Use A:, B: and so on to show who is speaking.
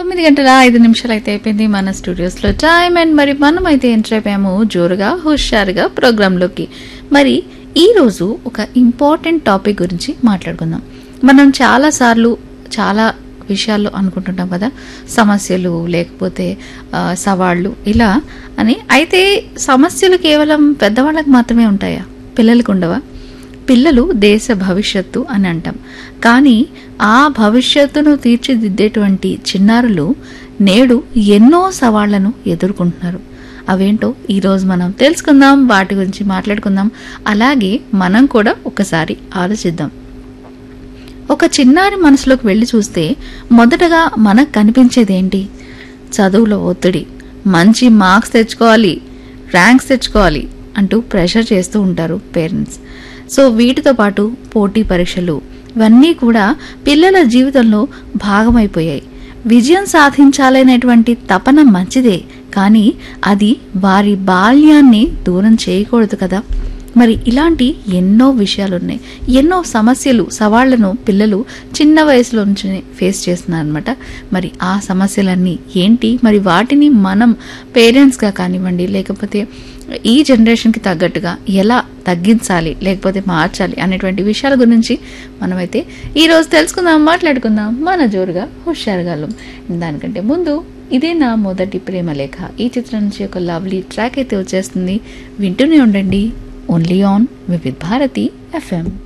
A: తొమ్మిది గంటల ఐదు నిమిషాలు అయితే అయిపోయింది మన స్టూడియోస్లో టైం అండ్ మరి మనం అయితే ఎంటర్ అయిపోయాము జోరుగా హుషారుగా ప్రోగ్రాంలోకి మరి ఈరోజు ఒక ఇంపార్టెంట్ టాపిక్ గురించి మాట్లాడుకుందాం మనం చాలాసార్లు చాలా విషయాల్లో అనుకుంటుంటాం కదా సమస్యలు లేకపోతే ఆ, సవాళ్ళు ఇలా అని అయితే సమస్యలు కేవలం పెద్దవాళ్ళకి మాత్రమే ఉంటాయా పిల్లలకు ఉండవా పిల్లలు దేశ భవిష్యత్తు అని అంటాం కానీ ఆ భవిష్యత్తును తీర్చిదిద్దేటువంటి చిన్నారులు నేడు ఎన్నో సవాళ్లను ఎదుర్కొంటున్నారు అవేంటో ఈరోజు మనం తెలుసుకుందాం వాటి గురించి మాట్లాడుకుందాం అలాగే మనం కూడా ఒకసారి ఆలోచిద్దాం ఒక చిన్నారి మనసులోకి వెళ్ళి చూస్తే మొదటగా మనకు కనిపించేది ఏంటి చదువులో ఒత్తిడి మంచి మార్క్స్ తెచ్చుకోవాలి ర్యాంక్స్ తెచ్చుకోవాలి అంటూ ప్రెషర్ చేస్తూ ఉంటారు పేరెంట్స్ సో వీటితో పాటు పోటీ పరీక్షలు ఇవన్నీ కూడా పిల్లల జీవితంలో భాగమైపోయాయి విజయం సాధించాలనేటువంటి తపన మంచిదే కానీ అది వారి బాల్యాన్ని దూరం చేయకూడదు కదా మరి ఇలాంటి ఎన్నో విషయాలు ఉన్నాయి ఎన్నో సమస్యలు సవాళ్లను పిల్లలు చిన్న వయసులో నుంచి ఫేస్ చేస్తున్నారనమాట మరి ఆ సమస్యలన్నీ ఏంటి మరి వాటిని మనం పేరెంట్స్గా కానివ్వండి లేకపోతే ఈ జనరేషన్కి తగ్గట్టుగా ఎలా తగ్గించాలి లేకపోతే మార్చాలి అనేటువంటి విషయాల గురించి మనమైతే ఈరోజు తెలుసుకుందాం మాట్లాడుకుందాం మన జోరుగా హుషారుగాలం దానికంటే ముందు ఇదే నా మొదటి ప్రేమ లేఖ ఈ చిత్రం నుంచి ఒక లవ్లీ ట్రాక్ అయితే వచ్చేస్తుంది వింటూనే ఉండండి only on Vividh Bharati FM